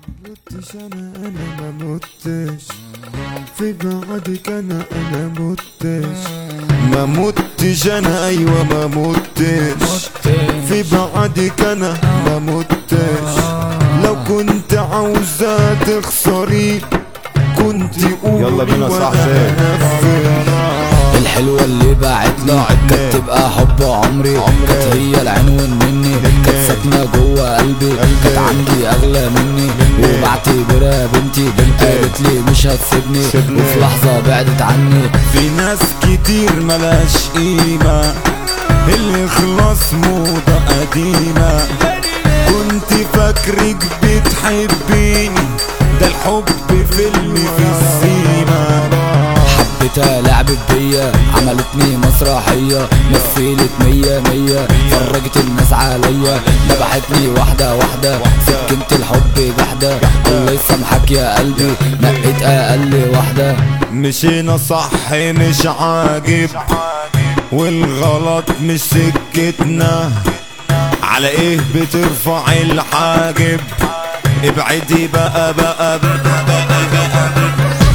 متش انا انا ما متش في بعدك انا انا متش ما متش انا ايوه ما متش في بعدك انا ما متش لو كنت عاوزة تخسري كنت قولي يلا بينا وأنا صاحبي. هنفذ. الحلوة اللي باعت لي كانت تبقى حب عمري كانت هي العنوان مني كانت ساكنة جوه قلبي كانت عندي أغلى مني وبعتبرها بنتي بنت قالت لي مش هتسيبني وفي لحظة بعدت عني في ناس كتير ملاش قيمة اللي خلاص موضة قديمة كنت فاكرك بتحبيني ده الحب فيلم في السيما حبيتها لعبت بيا عملتني مسرحية مثلت مية مية فرجت الناس عليا ذبحتني واحدة واحدة سكنت الحب جحدة الله يسامحك يا قلبي نقيت أقل واحدة مشينا صح مش عاجب والغلط مش سكتنا على ايه بترفع الحاجب ابعدي بقى بقى, بقى, بقى, بقى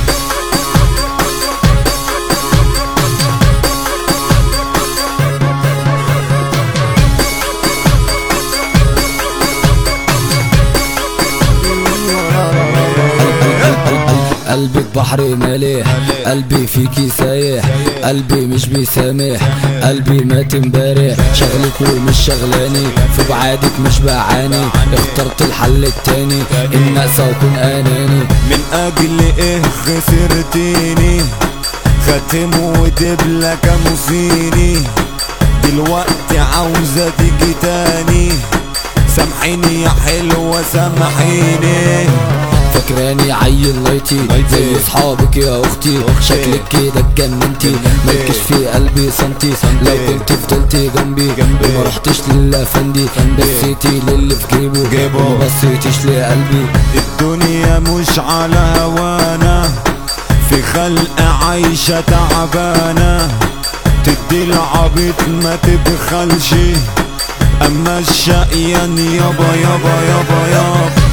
قلبك بحر مالح قلبي فيكي سايح قلبي مش بيسامح قلبي مات امبارح شغلك ومش شغلاني في بعادك مش بعاني اخترت الحل التاني ان انسى واكون اناني من اجل ايه خسرتيني خاتم ودبلة كانوا فيني دلوقتي عاوزة تيجي تاني سامحيني يا حلوة سامحيني فاكراني عيل لايتي زي اصحابك يا اختي شكلك كده اتجننتي مالكش في قلبي سنتي لو كنت فضلتي جنبي وما رحتش للافندي بصيتي للي في جيبه جيبه. وما بصيتيش لقلبي الدنيا مش على هوانا في خلق عايشة تعبانة تدي العبيط ما تبخلش اما الشقيان يابا يابا يابا يابا